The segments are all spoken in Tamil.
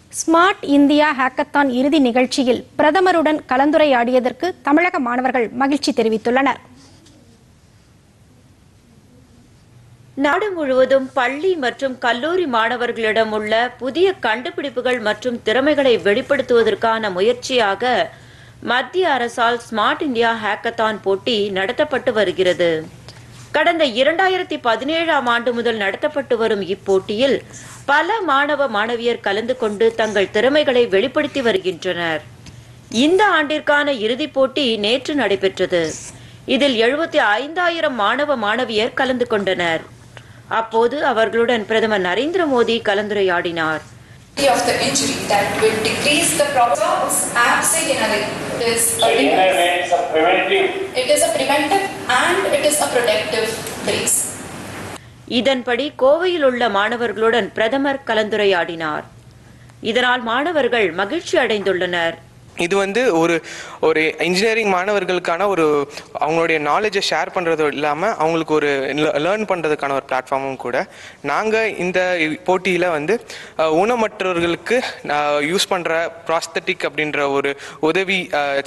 ஸ்மார்ட் இந்தியா ஹேக்கத்தான் இறுதி நிகழ்ச்சியில் பிரதமருடன் கலந்துரையாடியதற்கு தமிழக மாணவர்கள் மகிழ்ச்சி தெரிவித்துள்ளனர் நாடு முழுவதும் பள்ளி மற்றும் கல்லூரி மாணவர்களிடம் உள்ள புதிய கண்டுபிடிப்புகள் மற்றும் திறமைகளை வெளிப்படுத்துவதற்கான முயற்சியாக மத்திய அரசால் ஸ்மார்ட் இந்தியா ஹேக்கத்தான் போட்டி நடத்தப்பட்டு வருகிறது கடந்த இரண்டாயிரத்தி பதினேழாம் ஆண்டு முதல் நடத்தப்பட்டு வரும் இப்போட்டியில் பல மாணவ மாணவியர் கலந்து கொண்டு தங்கள் திறமைகளை வெளிப்படுத்தி வருகின்றனர் இந்த ஆண்டிற்கான இறுதிப் போட்டி நேற்று நடைபெற்றது இதில் எழுபத்தி ஐந்தாயிரம் மாணவ மாணவியர் கலந்து கொண்டனர் அப்போது அவர்களுடன் பிரதமர் நரேந்திர மோடி கலந்துரையாடினார் of the injury that will decrease the problems abstinence is a It's a preventive it is a preventive and it is a protective brace. இதன்படி கோவையில் உள்ள மாணவர்களுடன் பிரதமர் கலந்துரையாடினார் இதனால் மாணவர்கள் மகிழ்ச்சி அடைந்துள்ளனர் இது வந்து ஒரு ஒரு இன்ஜினியரிங் மாணவர்களுக்கான ஒரு அவங்களுடைய நாலேஜை ஷேர் பண்ணுறது இல்லாமல் அவங்களுக்கு ஒரு லேர்ன் பண்ணுறதுக்கான ஒரு பிளாட்ஃபார்மும் கூட நாங்கள் இந்த போட்டியில் வந்து அஹ், ஊனமற்றவர்களுக்கு யூஸ் பண்ணுற ப்ராஸ்தட்டிக் அப்படின்ற ஒரு உதவி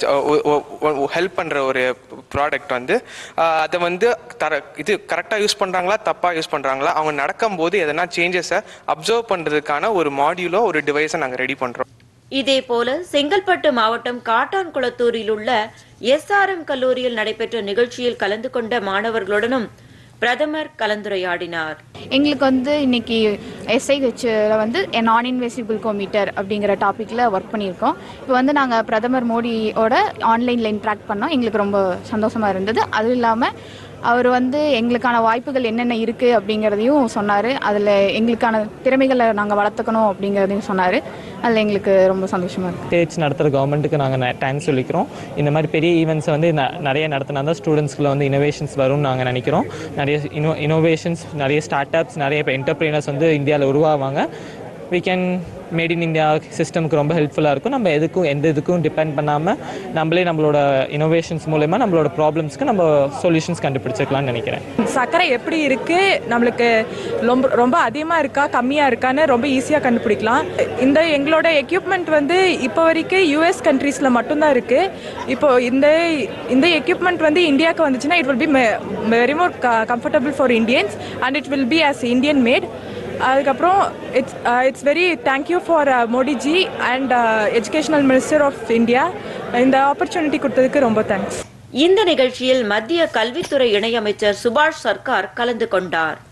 ஹெல்ப் பண்ணுற ஒரு ப்ராடக்ட் வந்து அஹ், அதை வந்து தர இது கரெக்டாக யூஸ் பண்ணுறாங்களா தப்பாக யூஸ் பண்ணுறாங்களா அவங்க நடக்கும்போது எதனா சேஞ்சஸை அப்சர்வ் பண்ணுறதுக்கான ஒரு மாடியூலோ ஒரு டிவைஸை நாங்கள் ரெடி பண்ணுறோம் இதேபோல செங்கல்பட்டு மாவட்டம் காட்டான்குளத்தூரில் உள்ள எஸ்ஆர்எம் கல்லூரியில் நடைபெற்ற நிகழ்ச்சியில் கலந்து கொண்ட மாணவர்களுடனும் பிரதமர் கலந்துரையாடினார் எங்களுக்கு வந்து இன்னைக்கு எஸ்ஐஹெச்சில் வந்து நான் இன்வெசிபிள் கோமீட்டர் அப்படிங்கிற டாப்பிக்கில் ஒர்க் பண்ணியிருக்கோம் இப்போ வந்து நாங்கள் பிரதமர் மோடியோட ஆன்லைனில் இன்ட்ராக்ட் பண்ணோம் எங்களுக்கு ரொம்ப சந்தோஷமாக இருந்தது அதுவும் இல்லாமல் அவர் வந்து எங்களுக்கான வாய்ப்புகள் என்னென்ன இருக்குது அப்படிங்கிறதையும் சொன்னார் அதில் எங்களுக்கான திறமைகளை நாங்கள் வளர்த்துக்கணும் அப்படிங்கிறதையும் சொன்னார் அதில் எங்களுக்கு ரொம்ப சந்தோஷமாக இருக்குது ஸ்டேட்ஸ் நடத்துகிற கவர்மெண்ட்டுக்கு நாங்கள் தேங்க்ஸ் சொல்லிக்கிறோம் இந்த மாதிரி பெரிய ஈவெண்ட்ஸை வந்து ந- நிறைய நடத்தினா தான் ஸ்டூடெண்ட்ஸ்க்குள்ள வந்து இனோவேஷன்ஸ் வரும்னு நாங்கள் நினைக்கிறோம் நிறைய இனோ இனோவேஷன்ஸ் நிறைய ஸ்டார்ட் அப்ஸ் நிறைய இப்போ என்டர்பிரினர்ஸ் வந்து இந்தியாவில் உருவாவாங்க we can made in India சிஸ்டம்க்கு ரொம்ப ஹெல்ப்ஃபுல்லாக இருக்கும் நம்ம எதுக்கும் எந்த இதுக்கும் டிபெண்ட் பண்ணாமல் நம்மளே நம்மளோட இனோவேஷன்ஸ் மூலயமா நம்மளோட ப்ராப்ளம்ஸ்க்கு நம்ம சொல்யூஷன்ஸ் கண்டுபிடிச்சிக்கலாம்னு நினைக்கிறேன் சர்க்கரை எப்படி இருக்கு நம்மளுக்கு ரொம்ப ரொம்ப அதிகமாக இருக்கா கம்மியாக இருக்கான்னு ரொம்ப ஈஸியாக கண்டுபிடிக்கலாம் இந்த எங்களோட எக்யூப்மெண்ட் வந்து இப்போ வரைக்கும் யூஎஸ் கண்ட்ரீஸில் மட்டும்தான் இருக்கு இப்போ இந்த இந்த எக்யூப்மெண்ட் வந்து இந்தியாவுக்கு வந்துச்சுன்னா it will be very more comfortable for Indians and it will be as Indian mat அதுக்கப்புறம் it's it's very thank you for Modiji and educational minister of India இந்த ஆப்பர்ச்சுனிட்டி கொடுத்ததுக்கு ரொம்ப தேங்க்ஸ் இந்த நிகழ்ச்சியில் மத்திய கல்வித்துறை இணையமைச்சர் சுபாஷ் சர்க்கார் கலந்து கொண்டார்